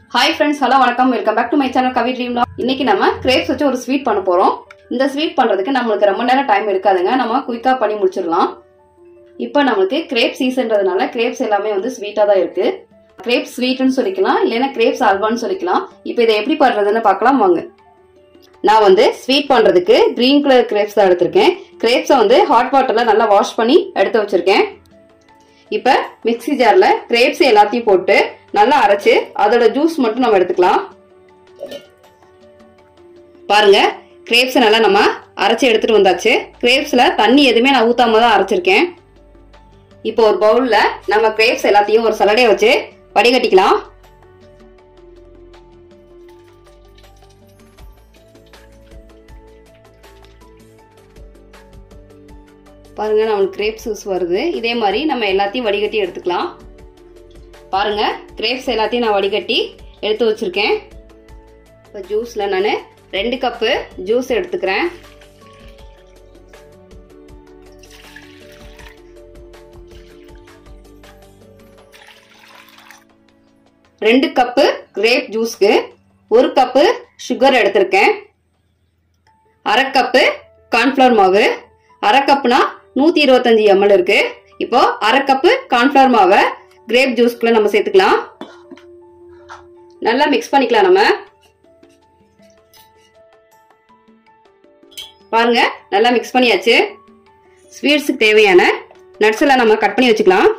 hi friends hello வணக்கம் welcome back to my channel Kavi ட்ரீம்லா இன்னைக்கு நம்ம கிரேப்ஸ் வச்சு ஒரு ஸ்வீட் பண்ண போறோம் இந்த ஸ்வீட் பண்றதுக்கு நம்மளுக்கு ரொம்ப நேரம் டைம் எடுக்காதுங்க நம்ம குயிக்கா பண்ணி முடிச்சிடலாம் இப்போ நம்மளுக்கு கிரேப் சீசன்றதுனால கிரேப்ஸ் எல்லாமே வந்து ஸ்வீட்டா தான் இருக்கு கிரேப்ஸ் ஸ்வீட்னு சொல்லிக்கலாம் இல்லைன்னா கிரேப்ஸ் அல்வான்னு சொல்லிக்கலாம் இப்போ இதை எப்படி பண்றதுன்னு பார்க்கலாம் வாங்க நான் வந்து ஸ்வீட் பண்றதுக்கு கிரீன் கலர் கிரேப்ஸ் தான் எடுத்திருக்கேன் கிரேப்ஸை வந்து ஹாட் வாட்டர்ல நல்லா வாஷ் பண்ணி எடுத்து வச்சிருக்கேன் இப்போ மிக்ஸி ஜாரில் கிரேப்ஸ் எல்லாத்தையும் போட்டு நல்லா அரைச்சு அதோட ஜூஸ் மட்டும் நம்ம எடுத்துக்கலாம் பாருங்க கிரேப்ஸை நல்லா நம்ம அரைச்சி எடுத்துட்டு வந்தாச்சு கிரேப்ஸில் தண்ணி எதுவுமே நான் ஊத்தாம தான் அரைச்சிருக்கேன் இப்போ ஒரு பவுலில் நம்ம கிரேப்ஸ் எல்லாத்தையும் ஒரு சலடையை வச்சு வடிகட்டிக்கலாம் பாருங்க நம்மளுக்கு கிரேப் ஜூஸ் வருது இதே மாதிரி நம்ம எல்லாத்தையும் வடிகட்டி எடுத்துக்கலாம் பாருங்க கிரேப்ஸ் எல்லாத்தையும் நான் வடிகட்டி எடுத்து வச்சிருக்கேன் இப்போ ஜூஸில் நான் ரெண்டு கப்பு ஜூஸ் எடுத்துக்கிறேன் ரெண்டு கப்பு கிரேப் ஜூஸ்க்கு ஒரு கப்பு சுகர் எடுத்திருக்கேன் அரை கப்பு கார்ன்ஃப்ளவர் மாவு அரை கப்புனா நூற்றி இருபத்தஞ்சி எம்எல் இருக்கு இப்போ அரை கப்பு கார்ன்ஃப்ளவர் மாவை கிரேப் ஜூஸ்க்குள்ள நம்ம சேர்த்துக்கலாம் நல்லா மிக்ஸ் பண்ணிக்கலாம் நம்ம பாருங்க நல்லா மிக்ஸ் பண்ணியாச்சு ஸ்வீட்ஸுக்கு தேவையான நட்ஸ் எல்லாம் நம்ம கட் பண்ணி வச்சுக்கலாம்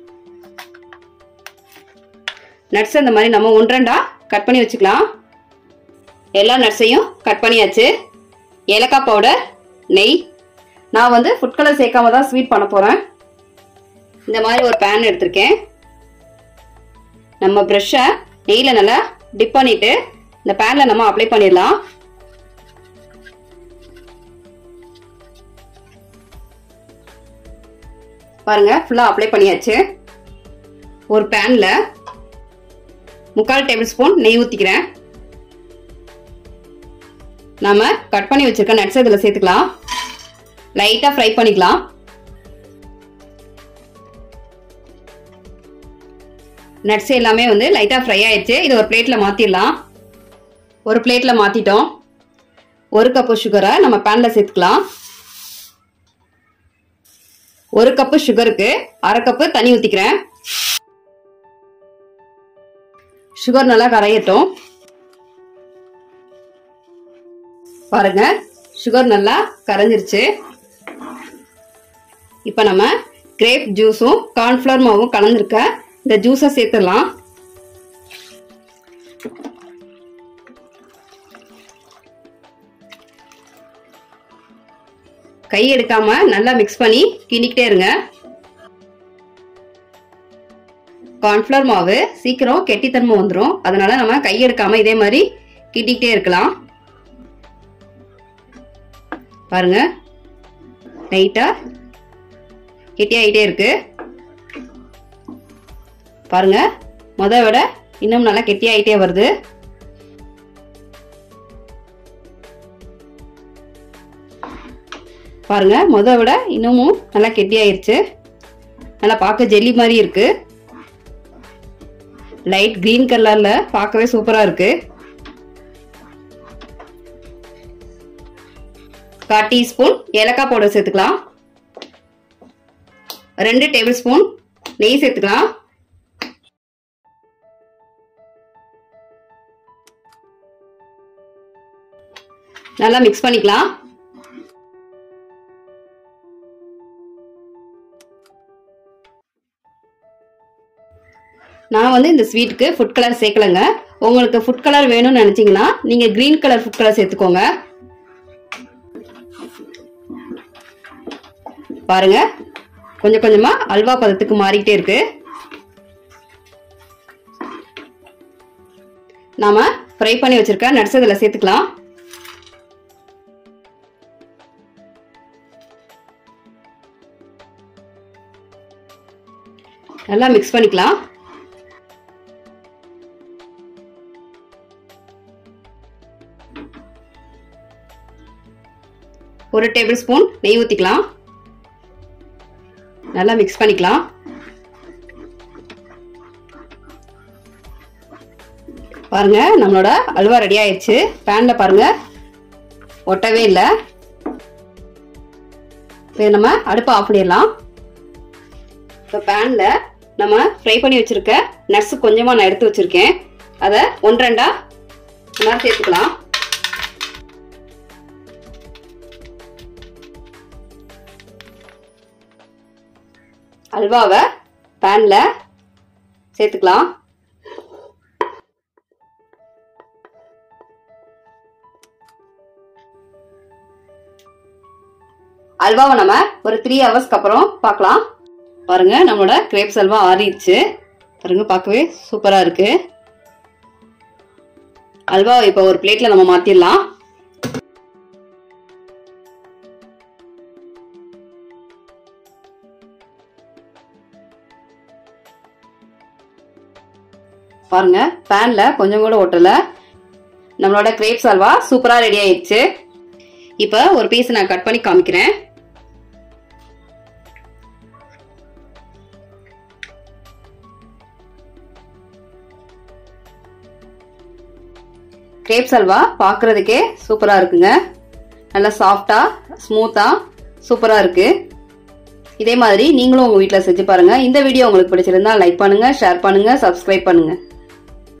நட்ஸ் இந்த மாதிரி நம்ம ஒன்றண்டா கட் பண்ணி வச்சுக்கலாம் எல்லா நட்ஸையும் கட் பண்ணியாச்சு ஏலக்காய் பவுடர் நெய் நான் வந்து ஃபுட் கலர் சேர்க்காம தான் ஸ்வீட் பண்ண போகிறேன் இந்த மாதிரி ஒரு பேன் எடுத்திருக்கேன் நம்ம ப்ரெஷ்ஷை நெய்யில் நல்லா டிப் பண்ணிட்டு இந்த பேனில் நம்ம அப்ளை பண்ணிடலாம் பாருங்க ஃபுல்லாக அப்ளை பண்ணியாச்சு ஒரு பேனில் முக்கால் டேபிள் ஸ்பூன் நெய் ஊற்றிக்கிறேன் நாம கட் பண்ணி வச்சிருக்க நட்ஸ் இதில் சேர்த்துக்கலாம் லைட்டாக ஃப்ரை பண்ணிக்கலாம் நட்ஸ் எல்லாமே வந்து லைட்டாக ஃப்ரை ஆயிடுச்சு இது ஒரு பிளேட்டில் மாற்றிடலாம் ஒரு பிளேட்டில் மாற்றிட்டோம் ஒரு கப்பு சுகரை நம்ம பேனில் சேர்த்துக்கலாம் ஒரு கப்பு சுகருக்கு அரை கப்பு தண்ணி ஊற்றிக்கிறேன் சுகர் நல்லா கரையட்டும் பாருங்க சுகர் நல்லா கரைஞ்சிருச்சு இப்போ நம்ம கிரேப் ஜூஸும் கார்ன்ஃப்ளவர் மாவும் கலந்துருக்க இந்த ஜூஸை சேர்த்துடலாம் கை எடுக்காம நல்லா மிக்ஸ் பண்ணி கிண்டிக்கிட்டே இருங்க கார்ன்ஃப்ளவர் மாவு சீக்கிரம் கெட்டித்தன்மை வந்துடும் அதனால நம்ம கை எடுக்காம இதே மாதிரி கிண்டிக்கிட்டே இருக்கலாம் பாருங்க லைட்டா கெட்டி ஆகிட்டே இருக்கு பாருங்க முத விட இன்னும் நல்லா கெட்டி ஆகிட்டே வருது பாருங்க முத விட இன்னமும் நல்லா கெட்டி ஆயிருச்சு நல்லா பார்க்க ஜெல்லி மாதிரி இருக்கு லைட் கிரீன் கலர்ல பார்க்கவே சூப்பரா இருக்கு கால் டீஸ்பூன் ஏலக்காய் பவுடர் சேர்த்துக்கலாம் ரெண்டு டேபிள் ஸ்பூன் நெய் சேர்த்துக்கலாம் நல்லா மிக்ஸ் பண்ணிக்கலாம் நான் வந்து இந்த ஸ்வீட்டுக்கு ஃபுட் கலர் சேர்க்கலங்க உங்களுக்கு ஃபுட் கலர் வேணும்னு நினச்சிங்கன்னா நீங்கள் க்ரீன் கலர் ஃபுட் கலர் சேர்த்துக்கோங்க பாருங்க கொஞ்சம் கொஞ்சமா அல்வா பதத்துக்கு மாறிக்கிட்டே இருக்கு நாம ஃப்ரை பண்ணி வச்சிருக்க நட்ஸ் இதில் சேர்த்துக்கலாம் நல்லா மிக்ஸ் பண்ணிக்கலாம் ஒரு டேபிள் ஸ்பூன் நெய் ஊற்றிக்கலாம் நல்லா மிக்ஸ் பண்ணிக்கலாம் பாருங்க நம்மளோட அல்வா ரெடி ஆயிடுச்சு பேன்ல பாருங்க ஒட்டவே இல்லை இப்போ நம்ம அடுப்பை ஆஃப் பண்ணிடலாம் இப்போ பேனில் நம்ம ஃப்ரை பண்ணி வச்சிருக்க நட்ஸ் கொஞ்சமாக நான் எடுத்து வச்சிருக்கேன் அதை ஒன்று ரெண்டா நம்ம சேர்த்துக்கலாம் அல்வாவை பேனில் சேர்த்துக்கலாம் அல்வாவை நம்ம ஒரு த்ரீ ஹவர்ஸ்க்கு அப்புறம் பார்க்கலாம் பாருங்க நம்மளோட கிரேப்ஸ் அல்வா ஆறிடுச்சு பாருங்க பார்க்கவே சூப்பரா இருக்கு அல்வா இப்போ ஒரு பிளேட்ல நம்ம மாத்திடலாம் பாருங்க பேன்ல கொஞ்சம் கூட ஒட்டல நம்மளோட கிரேப்ஸ் அல்வா சூப்பரா ரெடி ஆயிடுச்சு இப்போ ஒரு பீஸ் நான் கட் பண்ணி காமிக்கிறேன் கிரேப்ஸ் அல்வா பார்க்கறதுக்கே சூப்பரா இருக்குங்க நல்லா சாஃப்டா ஸ்மூத்தா சூப்பரா இருக்கு இதே மாதிரி நீங்களும் உங்க வீட்டில் செஞ்சு பாருங்க இந்த வீடியோ உங்களுக்கு பிடிச்சிருந்தா லைக் பண்ணுங்க ஷேர் பண்ணுங்க சப்ஸ்கிரைப் பண்ணுங்க